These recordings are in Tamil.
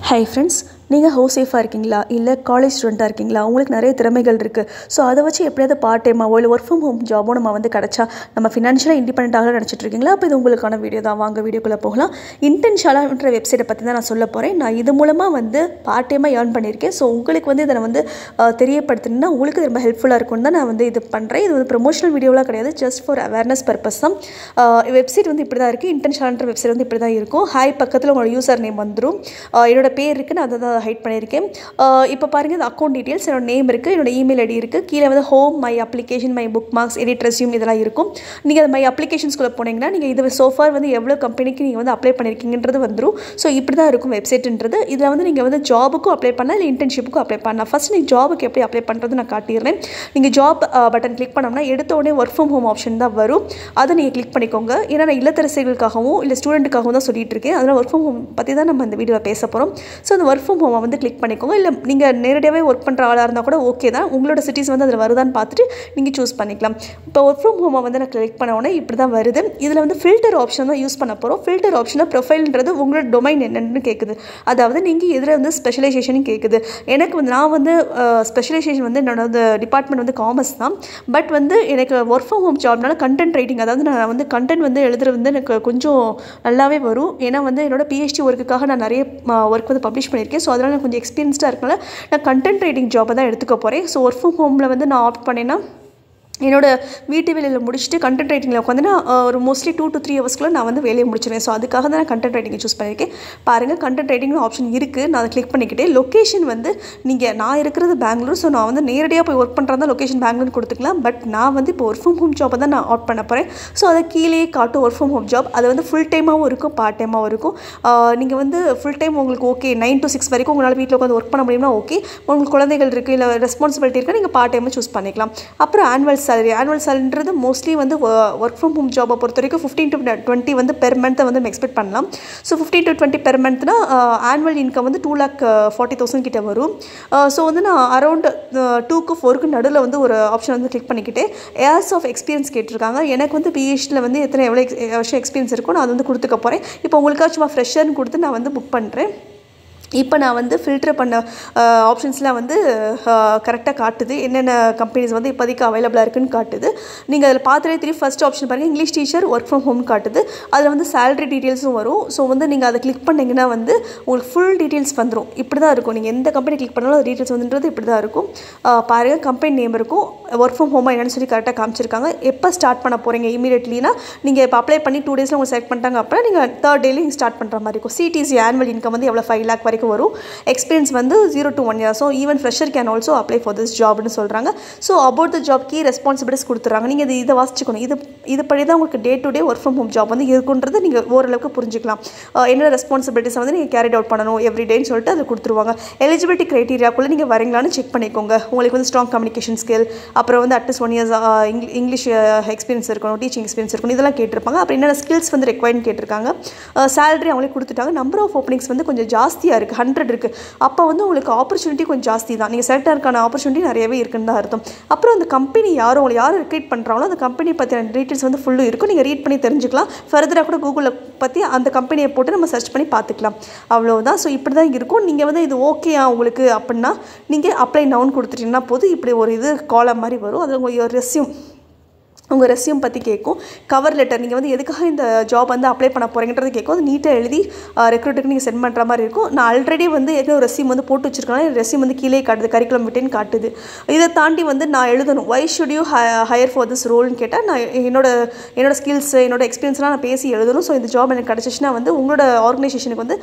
ஹை ஃப்ரெண்ட்ஸ் நீங்கள் ஹவுஸ் ஒய்ஃபாக இருக்கீங்களா இல்லை காலேஜ் ஸ்டூடெண்ட்டாக இருக்கீங்களா உங்களுக்கு நிறைய திறமைகள் இருக்குது ஸோ அதை வச்சு எப்படியாவது பார்ட் டைமாவோ இல்லை ஒர்க் ஃப்ரம் ஹோம் ஜாபோ நம்ம வந்து கிடச்சா நம்ம ஃபினான்ஷியலாக இண்டிபெண்ட்டாக நினச்சிட்டு இருக்கீங்களா அப்போ இது உங்களுக்கான வீடியோ தான் வாங்க வீடியோக்குள்ளே போகலாம் இன்டென்ஷாலான்ற வெப்சைட்டை பற்றி தான் நான் சொல்ல போகிறேன் நான் இது மூலமாக வந்து பார்ட் டைமாக ஏர்ன் பண்ணியிருக்கேன் ஸோ உங்களுக்கு வந்து இதை நான் வந்து அஹ், தெரியப்படுத்தணும்னா உங்களுக்கு இது ரொம்ப ஹெல்ப்ஃபுல்லாக இருக்கும்னு தான் நான் வந்து இது பண்ணுறேன் இது வந்து ப்ரொமோஷனல் வீடியோலாம் கிடையாது ஜஸ்ட் ஃபார் அவேர்னஸ் பர்பஸ் தான் வெப்சைட் வந்து இப்படி தான் இருக்குது இன்டென்ஷாலன்ற வெப்சைட் வந்து இப்படி தான் இருக்கும் ஹாய் பக்கத்தில் உங்களோட யூசர் நேம் வந்துடும் என்னோட பேர் இருக்குது நான் அதை தான் ஹைட் பண்ணியிருக்கேன் இப்போ பாருங்கள் இது அக்கௌண்ட் டீட்டெயில்ஸ் என்னோட நேம் இருக்குது என்னோட இமெயில் ஐடி இருக்குது கீழே வந்து home my application my bookmarks edit resume இதெல்லாம் இருக்கும் நீங்கள் அது மை அப்ளிகேஷன்ஸ்குள்ளே போனீங்கன்னா நீங்கள் இது சோஃபார் வந்து எவ்வளோ கம்பெனிக்கு நீங்கள் வந்து அப்ளை பண்ணியிருக்கீங்கன்றது வந்துடும் ஸோ இப்படி தான் இருக்கும் வெப்சைட்ன்றது இதில் வந்து நீங்கள் வந்து ஜாபுக்கும் அப்ளை பண்ணலாம் இல்லை இன்டர்ன்ஷிப்புக்கும் அப்ளை பண்ணலாம் ஃபஸ்ட் நீங்கள் ஜாபுக்கு எப்படி அப்ளை பண்ணுறது நான் காட்டிடுறேன் நீங்கள் ஜாப் பட்டன் கிளிக் பண்ணோம்னா எடுத்த உடனே ஒர்க் ஃப்ரம் ஹோம் ஆப்ஷன் தான் வரும் அதை நீங்கள் கிளிக் பண்ணிக்கோங்க ஏன்னா நான் இல்லத்தரசிகளுக்காகவும் இல்லை ஸ்டூடெண்ட்டுக்காகவும் தான் சொல்லிட்டு இருக்கேன் அதனால் ஒர்க் ஃப்ரம் ஹோம் பற்றி தான் நம்ம இந்த வீடியோவில் பேச போகிறோம் ஸோ அந்த ஒர்க் ஃப்ரம் ஹோமை வந்து கிளிக் பண்ணிக்கோங்க இல்லை நீங்கள் நேரடியாகவே ஒர்க் பண்ணுற ஆளாக இருந்தால் கூட ஓகே தான் உங்களோட சிட்டிஸ் வந்து அதில் வருதான்னு பார்த்துட்டு நீங்கள் சூஸ் பண்ணிக்கலாம் இப்போ ஒர்க் ஃப்ரம் ஹோமை வந்து நான் கிளிக் பண்ண உடனே இப்படி தான் வருது இதில் வந்து ஃபில்டர் ஆப்ஷன் தான் யூஸ் பண்ண போகிறோம் ஃபில்டர் ஆப்ஷனில் ப்ரொஃபைல்ன்றது உங்களோட டொமைன் என்னென்னு கேட்குது அதாவது நீங்கள் எதில் வந்து ஸ்பெஷலைசேஷனும் கேட்குது எனக்கு வந்து நான் வந்து ஸ்பெஷலைசேஷன் வந்து என்னோட டிபார்ட்மெண்ட் வந்து காமர்ஸ் தான் பட் வந்து எனக்கு ஒர்க் ஃப்ரம் ஹோம் ஜாப்னால கண்டென்ட் ரைட்டிங் அதாவது நான் வந்து கண்டென்ட் வந்து எழுதுறது வந்து எனக்கு கொஞ்சம் நல்லாவே வரும் ஏன்னா வந்து என்னோட பிஹெச்டி ஒர்க்குக்காக நான் நிறைய ஒர்க் வந்து பப்ளிஷ் பண்ணியிருக்கேன் ஸோ அதனால் நான் கொஞ்சம் எக்ஸ்பீரியன்ஸ்டாக இருக்கனால நான் கண்டென்ட் ரைட்டிங் ஜாப்பை தான் எடுத்துக்க போகிறேன் ஸோ ஒர்க் ஃப்ரம் ஹோமில் வந்து நான் ஆப்ட் பண்ணேன்னா என்னோட வீட்டு வேலையில் முடிச்சுட்டு கண்டென்ட் ரைட்டிங்கில் உட்காந்து நான் அஹ், ஒரு மோஸ்ட்லி டூ டு த்ரீ ஹவர்ஸ்க்குள்ள நான் வந்து வேலையை முடிச்சிருவேன் ஸோ அதுக்காக தான் நான் கண்டென்ட் ரைட்டிங் சூஸ் பண்ணியிருக்கேன் பாருங்கள் கண்டென்ட் ரைட்டிங்னு ஆப்ஷன் இருக்குது நான் அதை கிளிக் பண்ணிக்கிட்டே லொக்கேஷன் வந்து நீங்கள் நான் இருக்கிறது பெங்களூர் ஸோ நான் வந்து நேரடியாக போய் ஒர்க் பண்ணுறதா லொக்கேஷன் பெங்களூர் கொடுத்துக்கலாம் பட் நான் வந்து இப்போ ஒர்க் ஃப்ரம் ஹோம் ஜாப்பை தான் நான் ஆட் பண்ண போகிறேன் ஸோ அதை கீழேயே காட்டும் ஒர்க் ஃப்ரம் ஹோம் ஜாப் அது வந்து ஃபுல் டைமாகவும் இருக்கும் பார்ட் டைமாகவும் இருக்கும் நீங்கள் வந்து ஃபுல் டைம் உங்களுக்கு ஓகே நைன் to சிக்ஸ் வரைக்கும் உங்களால் வீட்டில் உட்காந்து ஒர்க் பண்ண முடியும்னா ஓகே உங்களுக்கு குழந்தைகள் இருக்குது இல்லை ரெஸ்பான்சிபிலிட்டி இருக்குது நீங்கள் பார்ட் டைமாக சூஸ் பண்ணிக்கலாம் அப்புறம் ஆனுவல் சேலரி ஆனுவல் சேலரின்றது மோஸ்ட்லி வந்து ஒர்க் ஃப்ரம் ஹோம் ஜாபை பொறுத்த வரைக்கும் ஃபிஃப்டீன் டு டுவெண்ட்டி வந்து பெர் மந்த்தை வந்து நம்ம எக்ஸ்பெக்ட் பண்ணலாம் so fifteen to twenty per மந்த்னா ஆனுவல் இன்கம் வந்து டூ லேக் ஃபார்ட்டி தௌசண்ட் கிட்ட வரும் ஸோ வந்து நான் அரௌண்ட் டூக்கு ஃபோருக்கு நடுவில் வந்து ஒரு ஆப்ஷன் வந்து கிளிக் பண்ணிக்கிட்டு ஏர்ஸ் ஆஃப் எக்ஸ்பீரியன்ஸ் கேட்டிருக்காங்க எனக்கு வந்து பிஹெச்டியில் வந்து எத்தனை எவ்வளோ ex- வருஷம் எக்ஸ்பீரியன்ஸ் இருக்கோ நான் அது வந்து கொடுத்துக்க போகிறேன் இப்போ உங்களுக்காக சும்மா ஃப்ரெஷர்னு கொடுத்து நான் வந்து புக் பண்ணுறேன் இப்போ நான் வந்து ஃபில்டர் பண்ண ஆப்ஷன்ஸ்லாம் வந்து கரெக்டாக காட்டுது என்னென்ன கம்பெனிஸ் வந்து இப்போதைக்கு அவைலபிளாக இருக்குன்னு காட்டுது நீங்கள் அதில் பார்த்துட்டே திரும்பி ஃபஸ்ட் ஆப்ஷன் பாருங்கள் English teacher work from home காட்டுது அதில் வந்து சேலரி டீட்டெயில்ஸும் வரும் ஸோ வந்து நீங்கள் அதை கிளிக் பண்ணிங்கன்னா வந்து உங்களுக்கு ஃபுல் டீட்டெயில்ஸ் வந்துடும் இப்படி தான் இருக்கும் நீங்கள் எந்த கம்பெனி கிளிக் பண்ணாலும் அது டீட்டெயில்ஸ் வந்துன்றது இப்படி தான் இருக்கும் அஹ் பாருங்கள் கம்பெனி நேம் இருக்கும் ஒர்க் ஃப்ரம் ஹோமாக என்னன்னு சொல்லி கரெக்டாக காமிச்சிருக்காங்க எப்போ ஸ்டார்ட் பண்ண போகிறீங்க இமீடியட்லினா நீங்கள் இப்போ அப்ளை பண்ணி டூ டேஸில் உங்களுக்கு செலக்ட் பண்ணிட்டாங்க அப்படின்னா நீங்கள் தேர்ட் டேலையும் ஸ்டார்ட் பண்ணுற மாதிரி இருக்கும் சிடிசி ஆனுவல் இன்கம் வந்து எவ்வளோ ஃபைவ் லேக் வரைக்கும் வரும் எக்ஸ்பீரியன்ஸ் வந்து zero to one year so even fresher can also apply for this ஜாப்னு சொல்கிறாங்க so about the job key responsibilities கொடுத்துறாங்க நீங்கள் இது இதை வாசிச்சுக்கணும் இது இது படி தான் உங்களுக்கு day to day work from home job வந்து இருக்குன்றது நீங்கள் ஓரளவுக்கு புரிஞ்சுக்கலாம் அஹ் என்ன ரெஸ்பான்சிபிலிட்டிஸ் வந்து நீங்கள் கேரிட் அவுட் பண்ணணும் எவ்ரி டேன்னு சொல்லிட்டு அது கொடுத்துருவாங்க எலிஜிபிலிட்டி க்ரைட்டீரியாக்குள்ளே நீங்கள் வரீங்களான்னு செக் பண்ணிக்கோங்க உங்களுக்கு வந்து ஸ்ட்ராங் கம்யூனிகேஷன் ஸ்கில் அப்புறம் வந்து at least one years English experience இருக்கணும் டீச்சிங் எக்ஸ்பீரியன்ஸ் இருக்கணும் இதெல்லாம் கேட்டிருப்பாங்க அப்புறம் என்னென்ன ஸ்கில்ஸ் வந்து ரெக்வயர்னு கேட்டிருக்காங்க சேலரி அவங்களே கொடுத்துட்டாங்க நம்பர் ஆஃப் ஓப்பனிங்ஸ் வந்து கொஞ்சம் ஜாஸ்தியாக இருக்குது ஹண்ட்ரட் இருக்குது அப்போ வந்து உங்களுக்கு ஆப்பர்ச்சுனிட்டி கொஞ்சம் ஜாஸ்தி தான் நீங்கள் செலக்ட் ஆகிறதுக்கான ஆப்பர்ச்சுனிட்டி நிறையவே இருக்குன்னு தான் அர்த்தம் அப்புறம் அந்த கம்பெனி யாரும் உங்களை யாரும் ரெக்ரூட் பண்ணுறாங்களோ அந்த கம்பெனி பற்றின டீட்டெயில்ஸ் வந்து ஃபுல்லும் இருக்கும் நீங்கள் ரீட் பண்ணி தெரிஞ்சுக்கலாம் ஃபர்தராக கூட கூகுளில் பற்றி அந்த கம்பெனியை போட்டு நம்ம சர்ச் பண்ணி பார்த்துக்கலாம் அவ்வளோதான் ஸோ இப்படி தான் இருக்கும் நீங்கள் வந்து இது ஓகேயா உங்களுக்கு அப்படின்னா நீங்கள் அப்ளை நவுன் கொடுத்துட்டீங்கன்னா போதும் இப்படி ஒரு இது காலம் மாதிரி வரும் அதில் உங்கள் ரெஸ்யூம் உங்கள் ரெஸ்யூம் பற்றி கேட்கும் கவர் லெட்டர் நீங்கள் வந்து எதுக்காக இந்த ஜாப் வந்து அப்ளை பண்ண போகிறீங்கன்றது கேட்கும் அது நீட்டாக எழுதி ரெக்ரூட்டுக்கு நீங்கள் சென்ட் பண்ணுற மாதிரி இருக்கும் நான் ஆல்ரெடி வந்து ஏதோ ரெஸ்யூம் வந்து போட்டு வச்சிருக்கேன் ரெஸ்யூம் வந்து கீழே காட்டுது கரிக்குலம் விட்டேன்னு காட்டுது இதை தாண்டி வந்து நான் எழுதணும் why should you hire for this ரோல்னு கேட்டால் நான் என்னோட என்னோட ஸ்கில்ஸ் என்னோட எக்ஸ்பீரியன்ஸ்லாம் நான் பேசி எழுதணும் ஸோ இந்த ஜாப் எனக்கு கிடச்சிச்சுன்னா வந்து உங்களோட ஆர்கனைசேஷனுக்கு வந்து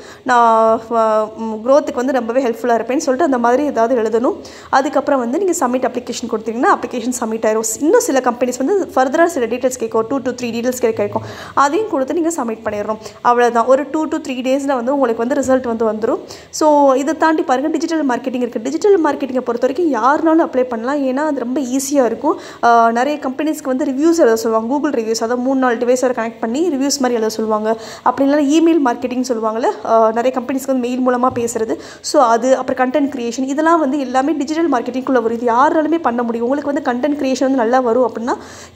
நான் க்ரோத்துக்கு வந்து ரொம்பவே ஹெல்ப்ஃபுல்லாக இருப்பேன்னு சொல்லிட்டு அந்த மாதிரி ஏதாவது எழுதணும் அதுக்கப்புறம் வந்து நீங்கள் சப்மிட் அப்ளிகேஷன் கொடுத்தீங்கன்னா அப்ளிகேஷன் சப்மிட் ஆயிரும் இன்னும் சில கம்பெனிஸ் வந்து ஃபர்தராக சில டீட்டெயில்ஸ் கேட்கும் டூ டு த்ரீ டீட்டெயில்ஸ் கேட்கும் அதையும் கொடுத்து நீங்கள் சப்மிட் பண்ணிடுறோம் அவ்வளோதான் ஒரு டூ டு த்ரீ டேஸில் வந்து உங்களுக்கு வந்து ரிசல்ட் வந்து வந்துடும் ஸோ இதை தாண்டி பாருங்கள் டிஜிட்டல் மார்க்கெட்டிங் இருக்குது டிஜிட்டல் மார்க்கெட்டிங்கை பொறுத்த வரைக்கும் யாருனாலும் அப்ளை பண்ணலாம் ஏன்னா அது ரொம்ப ஈஸியாக இருக்கும் ஆஹ் நிறைய கம்பெனிஸ்க்கு வந்து ரிவ்யூஸ் எழுத சொல்லுவாங்க கூகுள் ரிவ்யூஸ் அதாவது மூணு நாலு டிவைஸோட கனெக்ட் பண்ணி ரிவ்யூஸ் மாதிரி எழுத சொல்லுவாங்க அப்படி இல்லைனா இமெயில் மார்க்கெட்டிங் சொல்லுவாங்கல்ல ஆஹ் நிறைய கம்பெனிஸ்க்கு வந்து மெயில் மூலமாக பேசுறது ஸோ அது அப்புறம் கண்டென்ட் கிரியேஷன் இதெல்லாம் வந்து எல்லாமே டிஜிட்டல் மார்க்கெட்டிங்குள்ளே வரும் இது யாராலுமே பண்ண முடியும் உங்களுக்கு வந்து கண்டென்ட் கிரியேஷன் வந்து நல்லா வரும் அப்படின்னா இது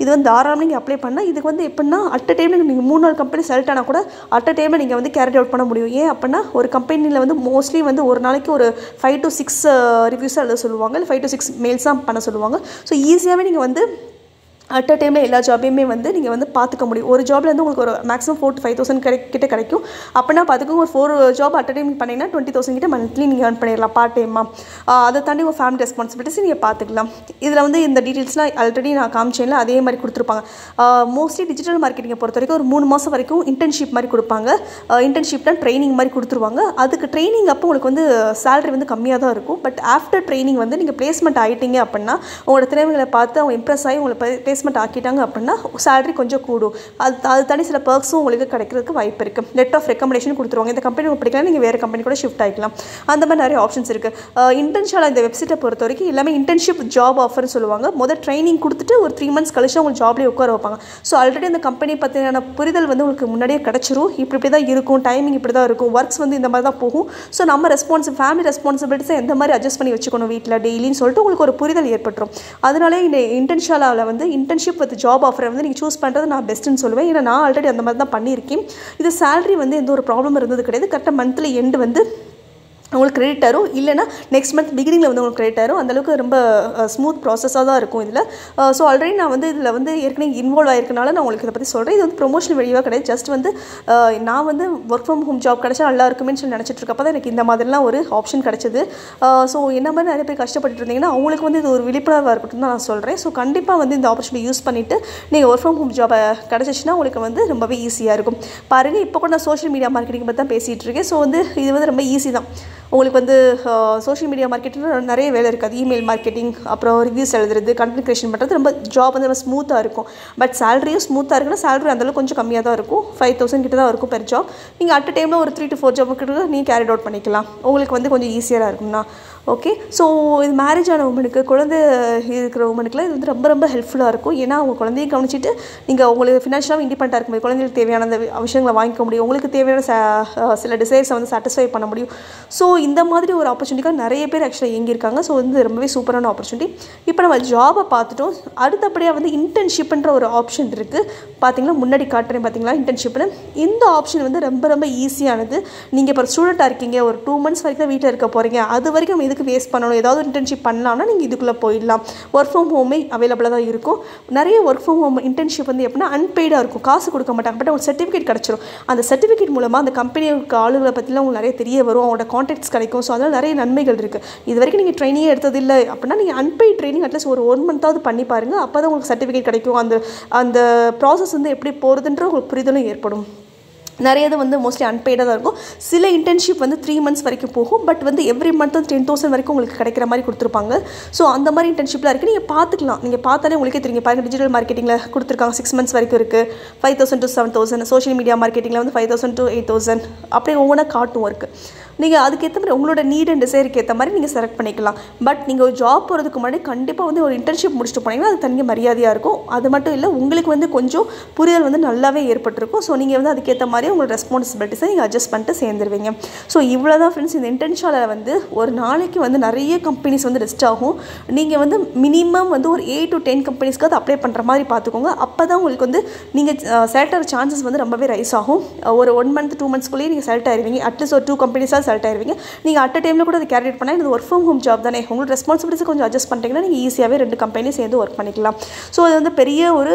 இது வந்து தாராளமாக நீங்கள் அப்ளை பண்ணால் இதுக்கு வந்து எப்படின்னா அட் அ டைமில் நீங்கள் மூணு நாலு கம்பெனி செலக்ட் ஆனால் கூட அட் அ டைமில் நீங்கள் வந்து கேரி அவுட் பண்ண முடியும் ஏன் அப்படின்னா ஒரு கம்பெனியில் வந்து மோஸ்ட்லி வந்து ஒரு நாளைக்கு ஒரு ஃபைவ் டு சிக்ஸ் ரிவ்யூஸாக எழுத சொல்லுவாங்க இல்லை ஃபைவ் டு சிக்ஸ் மெயில்ஸ் தான் பண்ண சொல்லுவாங்க ஸோ ஈஸியாகவே நீங்கள் வந்து அட் அ டைமில் எல்லா ஜாபையுமே வந்து நீங்கள் வந்து பார்த்துக்க முடியும் ஒரு ஜாப்ல இருந்து உங்களுக்கு ஒரு maximum four to five thousand கிடை கிட்ட கிடைக்கும் அப்படின்னா பார்த்துக்கோங்க ஒரு four job at a time பண்ணிங்கன்னா டுவெண்ட்டி தௌசண்ட் கிட்ட மந்த்லி நீங்கள் ஏர்ன் பண்ணிடலாம் பார்ட் டைமாக அதை தாண்டி உங்கள் ஃபேமிலி ரெஸ்பான்சிபிலிட்டிஸ் நீங்கள் பார்த்துக்கலாம் இதில் வந்து இந்த டீட்டெயில்ஸ்லாம் ஆல்ரெடி நான் காமிச்சேன்ல அதே மாதிரி கொடுத்துருப்பாங்க மோஸ்ட்லி டிஜிட்டல் மார்க்கெட்டிங்கை பொறுத்த வரைக்கும் ஒரு மூணு மாதம் வரைக்கும் இன்டர்ன்ஷிப் மாதிரி கொடுப்பாங்க இன்டர்ன்ஷிப்னா ட்ரைனிங் மாதிரி கொடுத்துருவாங்க அதுக்கு ட்ரைனிங் அப்போ உங்களுக்கு வந்து சேலரி வந்து கம்மியாக தான் இருக்கும் பட் ஆஃப்டர் ட்ரைனிங் வந்து நீங்கள் பிளேஸ்மெண்ட் ஆகிட்டீங்க அப்படின்னா உங்களோட திறமைகளை பார்த்து அவங்க இம்ப்ரெஸ் ஆகி உங்களை பிளேஸ்மெண்ட் ஆக்கிட்டாங்க அப்படின்னா சேலரி கொஞ்சம் கூடும் அது அது தனி சில பர்க்ஸும் உங்களுக்கு கிடைக்கிறதுக்கு வாய்ப்பு இருக்குது லெட் ஆஃப் ரெக்கமெண்டேஷன் கொடுத்துருவாங்க இந்த கம்பெனி உங்களுக்கு பிடிக்கலாம் நீங்கள் வேறு கம்பெனி கூட ஷிஃப்ட் ஆகிக்கலாம் அந்த மாதிரி நிறைய ஆப்ஷன்ஸ் இருக்குது இன்டர்ன்ஷால் இந்த வெப்சைட்டை பொறுத்த வரைக்கும் எல்லாமே இன்டர்ன்ஷிப் ஜாப் ஆஃபர்னு சொல்லுவாங்க முதல் ட்ரைனிங் கொடுத்துட்டு ஒரு த்ரீ மந்த்ஸ் கழிச்சு உங்களுக்கு ஜாப்லேயே உட்கார வைப்பாங்க ஸோ ஆல்ரெடி அந்த கம்பெனி பற்றின புரிதல் வந்து உங்களுக்கு முன்னாடியே கிடச்சிரும் இப்படி இப்படி தான் இருக்கும் டைமிங் இப்படி தான் இருக்கும் ஒர்க்ஸ் வந்து இந்த மாதிரி தான் போகும் ஸோ நம்ம ரெஸ்பான்ஸ் ஃபேமிலி ரெஸ்பான்சிபிலிட்டிஸை எந்த மாதிரி அட்ஜஸ்ட் பண்ணி வச்சுக்கணும் வீட்டில் டெய்லின்னு சொல்லிட்டு உங்களுக்கு ஒரு புரிதல் ஏற்பட்டுரும் அதனாலே இந்த இன்டர்ன்ஷாலாவில் வந்து இன்டர்ன்ஷிப் வித் ஜாப் ஆஃபரை வந்து நீங்கள் சூஸ் பண்ணுறது நான் பெஸ்ட்டுன்னு சொல்லுவேன் ஏன்னா நான் ஆல்ரெடி அந்த மாதிரி தான் பண்ணியிருக்கேன் இது சேலரி வந்து எந்த ஒரு ப்ராப்ளம் இருந்தது கிடையாது கரெக்டாக மந்த்லி எண்டு வந்து உங்களுக்கு கிரெடிட் ஆகும் இல்லைனா நெக்ஸ்ட் மந்த் பிகினிங்கில் வந்து உங்களுக்கு கிரெடிட் ஆகும் அந்தளவுக்கு ரொம்ப ஸ்மூத் ப்ராசஸாக தான் இருக்கும் இதில் ஸோ ஆல்ரெடி நான் வந்து இதில் வந்து ஏற்கனவே இன்வால்வ் ஆயிருக்கனால நான் உங்களுக்கு இதை பற்றி சொல்கிறேன் இது வந்து ப்ரொமோஷன் வீடியோவாக கிடையாது ஜஸ்ட் வந்து அஹ், நான் வந்து ஒர்க் ஃப்ரம் ஹோம் ஜாப் கிடைச்சா நல்லா இருக்குமேன்னு சொல்லி நினச்சிட்டு இருக்கப்போ தான் எனக்கு இந்த மாதிரிலாம் ஒரு ஆப்ஷன் கிடச்சிது ஸோ என்ன மாதிரி நிறைய பேர் கஷ்டப்பட்டு இருந்தீங்கன்னா அவங்களுக்கு வந்து இது ஒரு விழிப்புணர்வாக இருக்கட்டும் தான் நான் சொல்கிறேன் ஸோ கண்டிப்பாக வந்து இந்த ஆப்பர்ச்சுனிட்டி யூஸ் பண்ணிவிட்டு நீங்கள் ஒர்க் ஃப்ரம் ஹோம் ஜாப் கிடச்சிச்சின்னா உங்களுக்கு வந்து ரொம்பவே ஈஸியாக இருக்கும் பாருங்கள் இப்போ கூட நான் சோஷியல் மீடியா மார்க்கெட்டிங் பற்றி தான் பேசிகிட்டு இருக்கேன் ஸோ வந்து இது வந்து ரொம்ப ஈஸி தான் உங்களுக்கு வந்து சோஷியல் மீடியா மார்க்கெட்டிங்கில் நிறைய வேலை இருக்காது இமெயில் மார்க்கெட்டிங் அப்புறம் ரிவ்யூஸ் எழுதுறது கண்டென்ட் கிரியேஷன் பண்ணுறது ரொம்ப ஜாப் வந்து ரொம்ப ஸ்மூத்தாக இருக்கும் பட் சேலரியும் ஸ்மூத்தாக இருக்குன்னா சேலரி அந்தளவுக்கு கொஞ்சம் கம்மியாக தான் இருக்கும் ஃபைவ் தௌசண்ட் கிட்ட தான் இருக்கும் பெர் ஜாப் நீங்கள் அட் டைமில் ஒரு த்ரீ டு ஃபோர் ஜாப் கிட்ட நீங்கள் கேரிட் அவுட் பண்ணிக்கலாம் உங்களுக்கு வந்து கொஞ்சம் ஈஸியாக இருக்கும்னா ஓகே ஸோ இது மேரேஜ் ஆன உமனுக்கு குழந்தை இருக்கிற உமனுக்குலாம் இது வந்து ரொம்ப ரொம்ப ஹெல்ப்ஃபுல்லாக இருக்கும் ஏன்னா அவங்க குழந்தையை கவனிச்சிட்டு நீங்கள் உங்களுக்கு ஃபினான்ஷியலாக இண்டிபெண்ட்டாக இருக்கும்போது குழந்தைகளுக்கு தேவையான அந்த விஷயங்களை வாங்கிக்க முடியும் உங்களுக்கு தேவையான ச- சில டிசைர்ஸை வந்து சாட்டிஸ்ஃபை பண்ண முடியும் ஸோ இந்த மாதிரி ஒரு ஆப்பர்ச்சுனிட்டிக்காக நிறைய பேர் ஆக்சுவலாக இயங்கியிருக்காங்க ஸோ வந்து ரொம்பவே சூப்பரான ஆப்பர்ச்சுனிட்டி இப்போ நம்ம ஜாபை பார்த்துட்டோம் அடுத்தபடியாக வந்து இன்டர்ன்ஷிப்ன்ற ஒரு ஆப்ஷன் இருக்குது பார்த்தீங்களா முன்னாடி காட்டுறேன் பார்த்தீங்களா இன்டர்ன்ஷிப்னு இந்த ஆப்ஷன் வந்து ரொம்ப ரொம்ப ஈஸியானது நீங்கள் இப்போ ஸ்டூடெண்ட்டாக இருக்கீங்க ஒரு டூ மந்த்ஸ் வரைக்கும் தான் வீட்டில் இருக்க போகிறீங்க அது வரைக்கும் இதுக்கு வேஸ்ட் பண்ணணும் ஏதாவது இன்டர்ன்ஷிப் பண்ணலாம்னா நீங்கள் இதுக்குள்ளே போயிடலாம் ஒர்க் ஃப்ரம் ஹோமே அவைலபிளாக தான் இருக்கும் நிறைய ஒர்க் ஃப்ரம் ஹோம் இன்டர்ன்ஷிப் வந்து எப்படின்னா அன்பெய்டாக இருக்கும் காசு கொடுக்க மாட்டாங்க பட் ஒரு சர்டிஃபிகேட் கிடச்சிரும் அந்த சர்டிஃபிகேட் மூலமாக அந்த கம்பெனிக்கு ஆளுகளை பற்றிலாம் உங்களுக்கு நிறைய தெரிய வரும் அவங்களோட கான்டாக்ட்ஸ் கிடைக்கும் ஸோ அதனால் நிறைய நன்மைகள் இருக்குது இது வரைக்கும் நீங்கள் ட்ரைனிங்கே எடுத்தது இல்லை அப்படின்னா நீங்கள் அன்பெய்ட் ட்ரைனிங் அட்லீஸ்ட் ஒரு ஒன் மந்த்தாவது பண்ணி பாருங்கள் அப்போ தான் உங்களுக்கு சர்டிஃபிகேட் கிடைக்கும் அந்த அந்த ப்ராசஸ் வந்து எப்படி போகிறதுன்ற உங்களுக்கு புரிதலும் ஏற்படும் நிறைய இது வந்து மோஸ்ட்லி அன்பெய்டாக தான் இருக்கும் சில இன்டர்ன்ஷிப் வந்து த்ரீ மந்த்ஸ் வரைக்கும் போகும் பட் வந்து எவ்ரி மந்த் வந்து டென் தௌசண்ட் வரைக்கும் உங்களுக்கு கிடைக்கிற மாதிரி கொடுத்துருப்பாங்க ஸோ அந்த மாதிரி இன்டர்ன்ஷிப்லாம் இருக்குது நீங்கள் பார்த்துக்கலாம் நீங்கள் பார்த்தாலே உங்களுக்கே தெரியும் பாருங்க டிஜிட்டல் மார்க்கெட்டிங்கில் கொடுத்துருக்காங்க சிக்ஸ் மந்த்ஸ் வரைக்கும் இருக்குது five thousand to seven thousand social media மார்க்கெட்டிங்கில் வந்து five thousand to eight thousand அப்படியே ஒவ்வொன்றா காட்டும் ஒர்க்கு நீங்கள் அதுக்கேற்ற மாதிரி உங்களோட நீட் அண்ட் டிசைருக்கு ஏற்ற மாதிரி நீங்கள் செலக்ட் பண்ணிக்கலாம் பட் நீங்கள் ஒரு ஜாப் போகிறதுக்கு முன்னாடி கண்டிப்பாக வந்து ஒரு இன்டர்ன்ஷிப் முடிச்சுட்டு போனீங்கன்னா அது தனி மரியாதையாக இருக்கும் அது மட்டும் இல்லை உங்களுக்கு வந்து கொஞ்சம் புரிதல் வந்து நல்லாவே ஏற்பட்டிருக்கும் ஸோ நீங்கள் வந்து அதுக்கேற்ற மாதிரி உங்களோட ரெஸ்பான்சிபிலிட்டிஸை நீங்கள் அட்ஜஸ்ட் பண்ணிட்டு சேர்ந்துருவீங்க ஸோ இவ்வளோ தான் ஃப்ரெண்ட்ஸ் இந்த இன்டர்ன்ஷாலில் வந்து ஒரு நாளைக்கு வந்து நிறைய கம்பெனிஸ் வந்து லிஸ்ட் ஆகும் நீங்கள் வந்து மினிமம் வந்து ஒரு எயிட் டு டென் கம்பெனிஸ்க்கு அது அப்ளை பண்ணுற மாதிரி பார்த்துக்கோங்க அப்போ தான் உங்களுக்கு வந்து நீங்கள் செலக்ட் ஆகிற சான்சஸ் வந்து ரொம்பவே ரைஸ் ஆகும் ஒரு ஒன் மந்த் டூ மந்த்ஸ்க்குள்ளேயே நீங்கள் செலக்ட் ஆயிருவீங்க அட்லீஸ்ட் ஒரு டூ கம்பெனிஸாக செலக்ட் ஆயிருவீங்க நீங்கள் அட் டைமில் கூட அதை கேரியட் பண்ணால் இது ஒர்க் ஃப்ரம் ஹோம் ஜாப் தானே உங்களோட ரெஸ்பான்சிபிலிட்டிஸ் கொஞ்சம் அட்ஜஸ்ட் பண்ணிட்டீங்கன்னா நீங்கள் ஈஸியாகவே ரெண்டு கம்பெனி சேர்ந்து ஒர்க் பண்ணிக்கலாம் ஸோ அது வந்து பெரிய ஒரு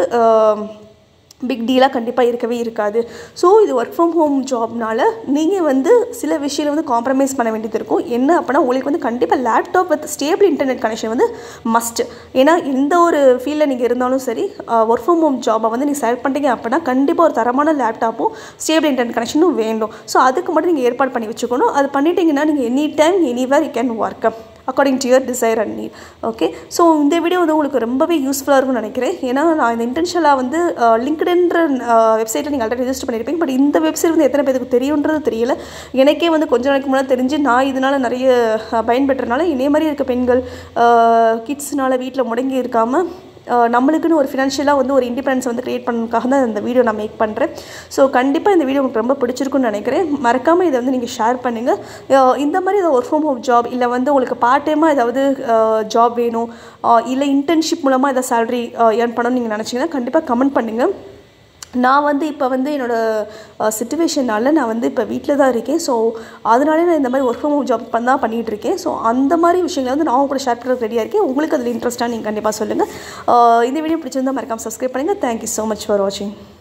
பிக் டீலாக கண்டிப்பாக இருக்கவே இருக்காது ஸோ இது ஒர்க் ஃப்ரம் ஹோம் ஜாப்னால நீங்கள் வந்து சில விஷயம் வந்து காம்ப்ரமைஸ் பண்ண வேண்டியது இருக்கும் என்ன அப்படின்னா உங்களுக்கு வந்து கண்டிப்பாக laptop with stable internet connection வந்து மஸ்ட் ஏன்னா எந்த ஒரு ஃபீல்டில் நீங்கள் இருந்தாலும் சரி ஒர்க் ஃப்ரம் ஹோம் ஜாபை வந்து நீங்கள் செலக்ட் பண்ணிட்டீங்க அப்படின்னா கண்டிப்பாக ஒரு தரமான லேப்டாப்பும் ஸ்டேபிள் இன்டர்நெட் கனெக்ஷனும் வேண்டும் ஸோ அதுக்கு மட்டும் நீங்கள் ஏற்பாடு பண்ணி வச்சுக்கணும் அது பண்ணிட்டீங்கன்னா நீங்கள் any time anywhere you can work according to your desire and need okay so இந்த வீடியோ வந்து உங்களுக்கு ரொம்பவே யூஸ்ஃபுல்லாக இருக்கும்னு நினைக்கிறேன் ஏன்னா நான் இந்த இன்டென்ஷனலாக வந்து லிங்க்டுன்ற வெப்சைட்டில் நீங்கள் ஆல்ரெடி ரெஜிஸ்டர் பண்ணியிருப்பீங்க பட் இந்த வெப்சைட் வந்து எத்தனை பேருக்கு தெரியுன்றது தெரியல எனக்கே வந்து கொஞ்ச நாளைக்கு முன்னாடி தெரிஞ்சு நான் இதனால் நிறைய அஹ், பயன்பெற்றனால இதே மாதிரி இருக்க பெண்கள் கிட்ஸ்னால வீட்டில் முடங்கி இருக்காமல் அஹ், நம்மளுக்குன்னு ஒரு ஃபினான்ஷியலாக வந்து ஒரு இண்டிபெண்டன்ஸ் வந்து க்ரியேட் பண்ணதுக்காக தான் இந்த வீடியோ நான் மேக் பண்ணுறேன் ஸோ கண்டிப்பாக இந்த வீடியோ உங்களுக்கு ரொம்ப பிடிச்சிருக்குன்னு நினைக்கிறேன் மறக்காமல் இதை வந்து நீங்கள் ஷேர் பண்ணுங்கள் அஹ், இந்த மாதிரி ஏதாவது ஒர்க் ஃப்ரம் ஹோம் ஜாப் இல்லை வந்து உங்களுக்கு பார்ட் டைமாக ஏதாவது ஜாப் வேணும் அஹ், இல்லை இன்டர்ன்ஷிப் மூலமாக ஏதாவது சேலரி ஏர்ன் பண்ணணும்னு நீங்கள் நினச்சிங்கன்னா கண்டிப்பாக கமெண்ட் பண்ணுங்கள் நான் வந்து இப்போ வந்து என்னோடய சுச்சுவேஷனால் நான் வந்து இப்போ வீட்டில் தான் இருக்கேன் ஸோ அதனாலே நான் இந்த மாதிரி ஒர்க் ஃப்ரம் ஹோம் ஜாப் தான் பண்ணிகிட்டு இருக்கேன் ஸோ அந்த மாதிரி விஷயங்களை வந்து நான் உங்க கூட ஷேர் பண்ணுறது ரெடியாக இருக்கேன் உங்களுக்கு அதில் இன்ட்ரெஸ்ட்டாக நீங்கள் கண்டிப்பாக சொல்லுங்கள் இந்த வீடியோ பிடிச்சிருந்தா மறக்காம சப்ஸ்கிரைப் பண்ணுங்கள் தேங்க்யூ ஸோ மச் ஃபார் வாட்சிங்